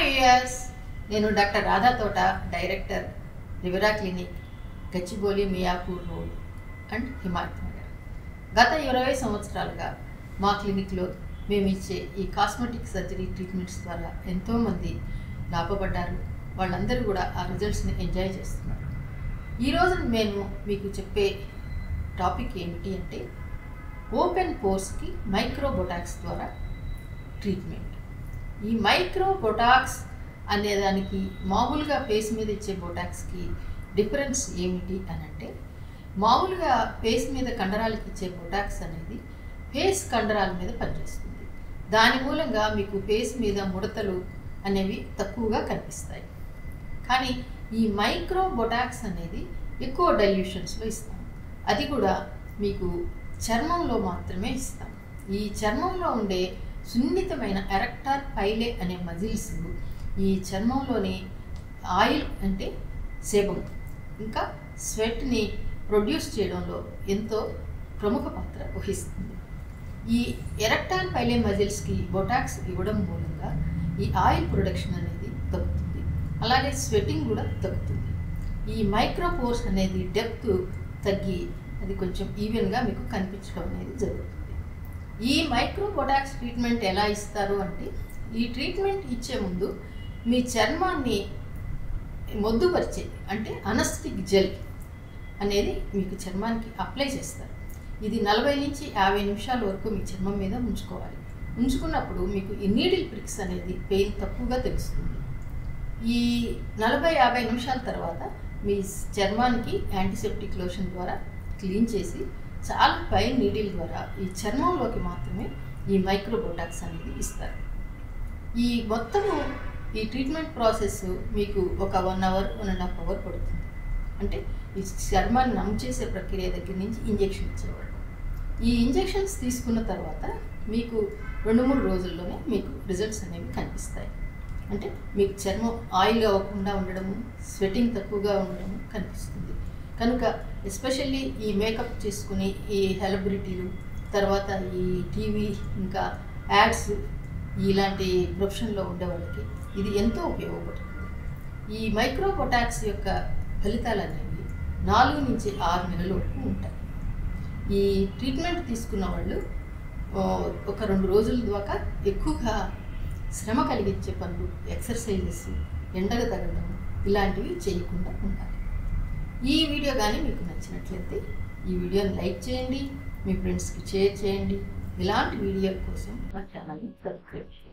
US నేను doctor Radha Thota director Rivera clinic Gachibowli Miyapur road and Himayat Nagar గత ఇరవై సంవత్సరాలుగా మా క్లినిక్లో మేము ఇచ్చే ఈ కాస్మెటిక్ సర్జరీ ట్రీట్మెంట్స్ ద్వారా ఎంతోమంది లాభపడ్డారు వాళ్ళందరూ కూడా ఆ రిజల్ట్స్ని ఎంజాయ్ చేస్తున్నారు ఈరోజు నేను మీకు చెప్పే టాపిక్ ఏమిటి అంటే ఓపెన్ పోర్స్కి మైక్రో బొటాక్స్ ద్వారా ట్రీట్మెంట్ ఈ మైక్రో బొటాక్స్ అనే దానికి మామూలుగా ఫేస్ మీద ఇచ్చే బొటాక్స్కి డిఫరెన్స్ ఏమిటి అని అంటే మామూలుగా ఫేస్ మీద కండరాలకి ఇచ్చే బొటాక్స్ అనేది ఫేస్ కండరాల మీద పనిచేస్తుంది దాని మూలంగా మీకు ఫేస్ మీద ముడతలు అనేవి తక్కువగా కనిపిస్తాయి కానీ ఈ మైక్రో బొటాక్స్ అనేది ఎక్కువ డైల్యూషన్స్లో ఇస్తాం అది కూడా మీకు చర్మంలో మాత్రమే ఇస్తాం ఈ చర్మంలో ఉండే సున్నితమైన ఎరక్టార్ పైలే అనే మజిల్స్ ఈ చర్మంలోని ఆయిల్ అంటే సేబం ఇంకా స్వెట్ని ప్రొడ్యూస్ చేయడంలో ఎంతో ప్రముఖ పాత్ర వహిస్తుంది ఈ ఎరక్టాన్ పైలే మజిల్స్కి బొటాక్స్ ఇవ్వడం మూలంగా ఈ ఆయిల్ ప్రొడక్షన్ అనేది తగ్గుతుంది అలాగే స్వెట్టింగ్ కూడా తగ్గుతుంది ఈ మైక్రోపోర్స్ అనేది డెప్త్ తగ్గి అది కొంచెం ఈవెన్గా మీకు కనిపించడం అనేది జరుగుతుంది ఈ మైక్రో బొటాక్స్ ట్రీట్మెంట్ ఎలా ఇస్తారు అంటే ఈ ట్రీట్మెంట్ ఇచ్చే ముందు మీ చర్మాన్ని మొద్దుపరిచే అంటే అనస్టిక్ జెల్ అనేది మీకు చర్మానికి అప్లై చేస్తారు ఇది నలభై నుంచి యాభై నిమిషాల వరకు మీ చర్మం మీద ఉంచుకోవాలి ఉంచుకున్నప్పుడు మీకు ఈ నీడిల్ ప్రిక్స్ అనేది పెయిన్ తక్కువగా తెలుస్తుంది ఈ నలభై యాభై నిమిషాల తర్వాత మీ చర్మానికి యాంటీసెప్టిక్ లోషన్ ద్వారా క్లీన్ చేసి చాలా పై నీడిల్ ద్వారా ఈ చర్మంలోకి మాత్రమే ఈ మైక్రోబోటాక్స్ అనేది ఇస్తారు ఈ మొత్తము ఈ ట్రీట్మెంట్ ప్రాసెస్ మీకు ఒక one hour one and half hour పడుతుంది అంటే ఈ చర్మాన్ని నమ్ చేసే ప్రక్రియ దగ్గర నుంచి ఇంజెక్షన్ ఇచ్చేవాడు ఈ ఇంజెక్షన్స్ తీసుకున్న తర్వాత మీకు రెండు మూడు రోజుల్లోనే మీకు రిజల్ట్స్ అనేవి కనిపిస్తాయి అంటే మీకు చర్మం ఆయిల్ అవ్వకుండా ఉండడము స్వెట్టింగ్ తక్కువగా ఉండడము కనిపిస్తుంది కనుక ఎస్పెషల్లీ ఈ మేకప్ చేసుకుని ఈ సెలబ్రిటీలు తర్వాత ఈ టీవీ ఇంకా యాడ్స్ ఇలాంటి ప్రొఫెషన్లో ఉండే వాళ్ళకి ఇది ఎంతో ఉపయోగపడుతుంది ఈ మైక్రో పొటాక్స్ యొక్క ఫలితాలు అనేవి నాలుగు నుంచి ఆరు నెలల వరకు ఉంటాయి ఈ ట్రీట్మెంట్ తీసుకున్న వాళ్ళు ఒక రెండు రోజుల దాకా ఎక్కువగా శ్రమ కలిగించే పనులు ఎక్సర్సైజెస్ ఎండగా తగలడం ఇలాంటివి చేయకుండా ఉండాలి ఈ వీడియో కానీ మీకు నచ్చినట్లయితే ఈ వీడియోని లైక్ చేయండి మీ ఫ్రెండ్స్కి షేర్ చేయండి ఇలాంటి వీడియోల కోసం మా ఛానల్ని సబ్స్క్రైబ్ చేయండి